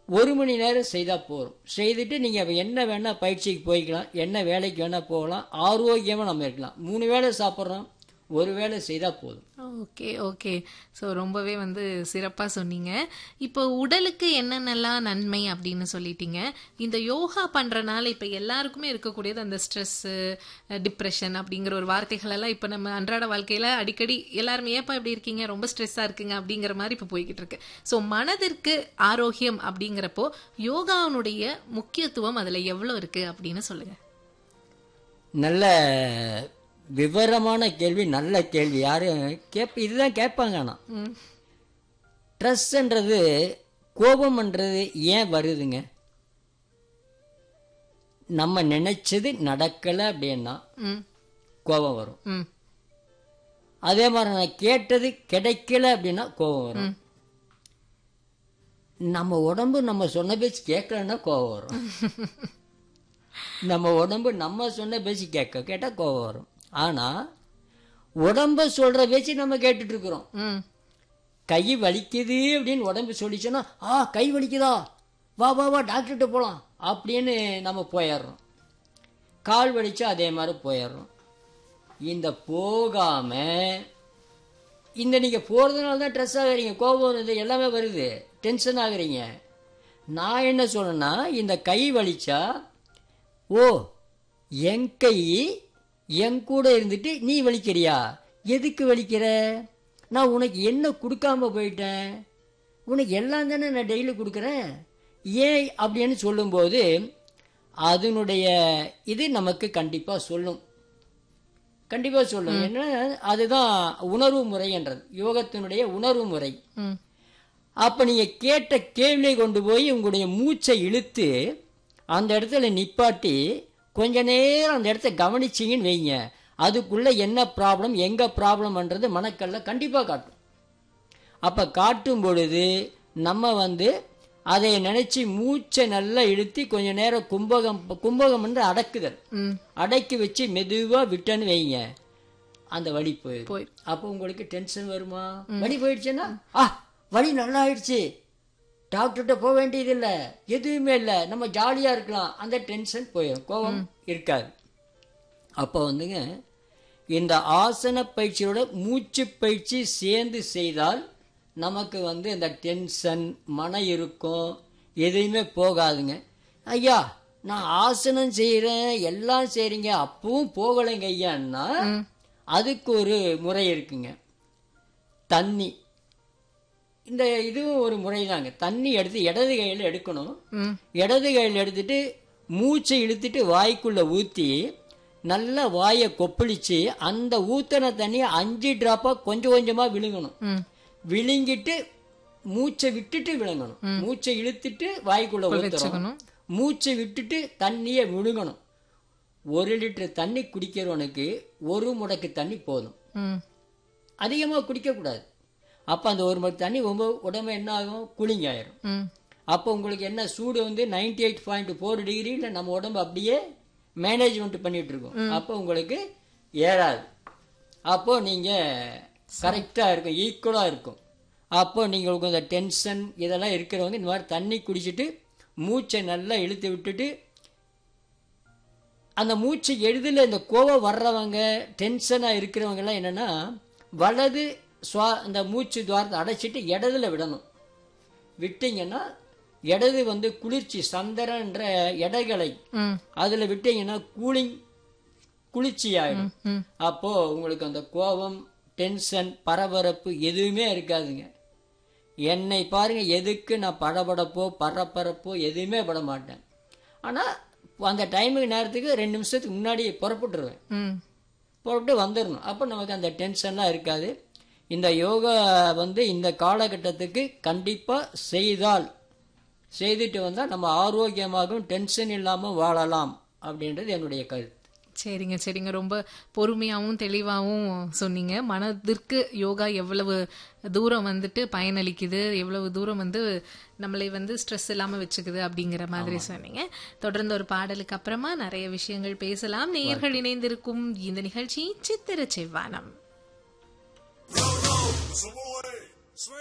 ஒரு மணி நேரம் செய்தால் போதும் செய்துட்டு நீங்கள் என்ன வேணால் பயிற்சிக்கு போய்க்கலாம் என்ன வேலைக்கு வேணால் போகலாம் ஆரோக்கியமாக நம்ம இருக்கலாம் மூணு வேளை சாப்பிட்றோம் ஒரு வேளை செய்தால் போதும் ஓகே ஓகே ஸோ ரொம்பவே வந்து சிறப்பாக சொன்னீங்க இப்போ உடலுக்கு என்னென்னலாம் நன்மை அப்படின்னு சொல்லிட்டீங்க இந்த யோகா பண்ணுறனால இப்போ எல்லாருக்குமே இருக்கக்கூடியது அந்த ஸ்ட்ரெஸ்ஸு டிப்ரெஷன் அப்படிங்கிற ஒரு வார்த்தைகள் எல்லாம் இப்போ நம்ம அன்றாட வாழ்க்கையில் அடிக்கடி எல்லாருமே ஏப்பா இப்படி இருக்கீங்க ரொம்ப ஸ்ட்ரெஸ்ஸாக இருக்குங்க அப்படிங்கிற மாதிரி இப்போ போய்கிட்டு இருக்கு ஸோ மனதிற்கு ஆரோக்கியம் அப்படிங்கிறப்போ யோகாவுடைய முக்கியத்துவம் அதில் எவ்வளோ இருக்கு அப்படின்னு சொல்லுங்க நல்ல விவரமான கேள்வி நல்ல கேள்வி யாரும் கேப் இதுதான் கேட்பாங்க ஆனால் ம் ட்ரெஸ்ன்றது கோபம்ன்றது ஏன் வருதுங்க நம்ம நினைச்சது நடக்கலை அப்படின்னா ம் கோபம் வரும் ம் அதே மாதிரி நான் கேட்டது கிடைக்கல அப்படின்னா கோபம் வரும் ம். நம்ம உடம்பு நம்ம சொன்ன பேச்சு கேட்கலன்னா கோபம் வரும் நம்ம உடம்பு நம்ம சொன்ன பேச்சு கேட்க கேட்டால் கோபம் வரும் ஆனால் உடம்ப சொல்கிற பேச்சு நம்ம கேட்டுட்டு இருக்கிறோம் ம் கை வலிக்குது அப்படின்னு உடம்பு சொல்லிச்சோன்னா ஆ கை வலிக்குதா வா வா வா டாக்டர்கிட்ட போகலாம் அப்படின்னு நம்ம போயிடுறோம் கால் வலிச்சா அதே மாதிரி போயிடுறோம் இந்த போகாம இந்த நீங்கள் போகிறதுனால தான் ட்ரெஸ் ஆகுறீங்க கோபம் வருது எல்லாமே வருது டென்ஷன் ஆகுறீங்க நான் என்ன சொல்றேன்னா இந்த கை வலிச்சா ஓ என் கை என் கூட இருந்துட்டு நீ வலிக்கிறியா எதுக்கு வலிக்கிற நான் உனக்கு என்ன கொடுக்காம போயிட்டேன் உனக்கு எல்லாம் தானே நான் டெய்லி கொடுக்குறேன் ஏன் அப்படின்னு சொல்லும்போது அதனுடைய இது நமக்கு கண்டிப்பாக சொல்லும் கண்டிப்பாக சொல்லும் என்ன அதுதான் உணர்வு முறைன்றது யோகத்தினுடைய உணர்வு முறை ம் அப்போ நீங்கள் கேட்ட கேள்வியை கொண்டு போய் உங்களுடைய மூச்சை இழுத்து அந்த இடத்துல நிப்பாட்டி கொஞ்ச நேரம் அந்த இடத்த கவனிச்சிங்கன்னு வைங்க அதுக்குள்ளே என்ன ப்ராப்ளம் எங்கே ப்ராப்ளம்ன்றது மனக்கல்ல கண்டிப்பாக காட்டும் அப்போ காட்டும் பொழுது நம்ம வந்து அதை நினச்சி மூச்சை நல்லா இழுத்தி கொஞ்ச நேரம் கும்பகம் கும்பகம் என்று அடக்குதல் ம் அடக்கி வச்சு மெதுவாக விட்டேன்னு வைங்க அந்த வலி போயிடும் போய் அப்போ உங்களுக்கு டென்ஷன் வருமா வலி போயிடுச்சுன்னா ஆ வலி நல்லா ஆயிடுச்சு டாக்டர்கிட்ட போக வேண்டியதில்லை எதுவுமே இல்லை நம்ம ஜாலியாக இருக்கலாம் அந்த டென்ஷன் போயிடும் கோபம் இருக்காது அப்போ வந்துங்க இந்த ஆசன பயிற்சியோட மூச்சு பயிற்சி சேர்ந்து செய்தால் நமக்கு வந்து இந்த டென்ஷன் மன இருக்கும் எதையுமே போகாதுங்க ஐயா நான் ஆசனம் செய்கிறேன் எல்லாம் செய்கிறீங்க அப்பவும் போகலைங்க ஐயான்னா அதுக்கு ஒரு முறை இருக்குங்க தண்ணி இந்த இதுவும் ஒரு முறை தாங்க தண்ணி எடுத்து இடது கையில் எடுக்கணும் ம் இடது கையில் எடுத்துட்டு மூச்சை இழுத்துட்டு வாய்க்குள்ள ஊற்றி நல்லா வாயை கொப்பளிச்சு அந்த ஊத்தின தண்ணியை அஞ்சு ட்ராப்பாக கொஞ்சம் கொஞ்சமாக விழுங்கணும் ம் விழுங்கிட்டு மூச்சை விட்டுட்டு விழுங்கணும் மூச்சை இழுத்துட்டு வாய்க்குள்ள ஊத்துறோம் வச்சுக்கணும் மூச்சை விட்டுட்டு தண்ணியை விழுங்கணும் ஒரு லிட்டர் தண்ணி குடிக்கிறவனுக்கு ஒரு முடக்கு தண்ணி போதும் ம் அதிகமாக குடிக்கக்கூடாது அப்போ அந்த ஒரு முடக்கு தண்ணி ரொம்ப உடம்பு என்ன ஆகும் கூலிங் ஆயிரும் ம் அப்போ உங்களுக்கு என்ன சூடு வந்து நைன்டி எயிட் பாயிண்ட் ஃபோர் டிகிரியில் நம்ம உடம்பு அப்படியே மேனேஜ்மெண்ட் பண்ணிட்டு இருக்கோம் அப்போ உங்களுக்கு ஏறாது அப்போ நீங்கள் கரெக்டாக இருக்கும் ஈக்குவலாக இருக்கும் அப்போ நீங்கள் உங்களுக்கு இந்த டென்ஷன் இதெல்லாம் இருக்கிறவங்க இந்த மாதிரி தண்ணி குடிச்சிட்டு மூச்சை நல்லா இழுத்து விட்டுட்டு அந்த மூச்சு எழுதில் இந்த கோவம் வர்றவங்க டென்ஷனாக இருக்கிறவங்கெல்லாம் என்னென்னா வலது சுவா இந்த மூச்சு துவாரத்தை அடைச்சிட்டு இடதுல விடணும் விட்டீங்கன்னா இடது வந்து குளிர்ச்சி சந்திரன்ற எடைகளை ம் அதில் விட்டீங்கன்னா கூலிங் குளிர்ச்சி ஆயிடும் ம் அப்போ உங்களுக்கு அந்த கோபம் டென்ஷன் பரபரப்பு எதுவுமே இருக்காதுங்க என்னை பாருங்க எதுக்கு நான் படபடப்போ பரபரப்போ எதுவுமே பட மாட்டேன் ஆனால் அந்த டைமுக்கு நேரத்துக்கு ரெண்டு நிமிஷத்துக்கு முன்னாடி புறப்பட்டுருவேன் ம் புறப்பட்டு வந்துடணும் அப்போ நமக்கு அந்த டென்ஷன்லாம் இருக்காது இந்த யோகா வந்து இந்த காலகட்டத்துக்கு கண்டிப்பாக செய்தால் செய்துட்டு வந்தால் நம்ம ஆரோக்கியமாகவும் டென்ஷன் இல்லாமல் வாழலாம் அப்படின்றது என்னுடைய கருத்து சரிங்க சரிங்க ரொம்ப பொறுமையாகவும் தெளிவாகவும் சொன்னீங்க மனதிற்கு யோகா எவ்வளவு தூரம் வந்துட்டு பயனளிக்குது எவ்வளவு தூரம் வந்து நம்மளை வந்து ஸ்ட்ரெஸ் இல்லாமல் வச்சுக்குது அப்படிங்கிற மாதிரி சொன்னீங்க தொடர்ந்து ஒரு பாடலுக்கு அப்புறமா நிறைய விஷயங்கள் பேசலாம் நேயர்கள் இணைந்திருக்கும் இந்த நிகழ்ச்சி சித்திர செவ்வானம் Some more.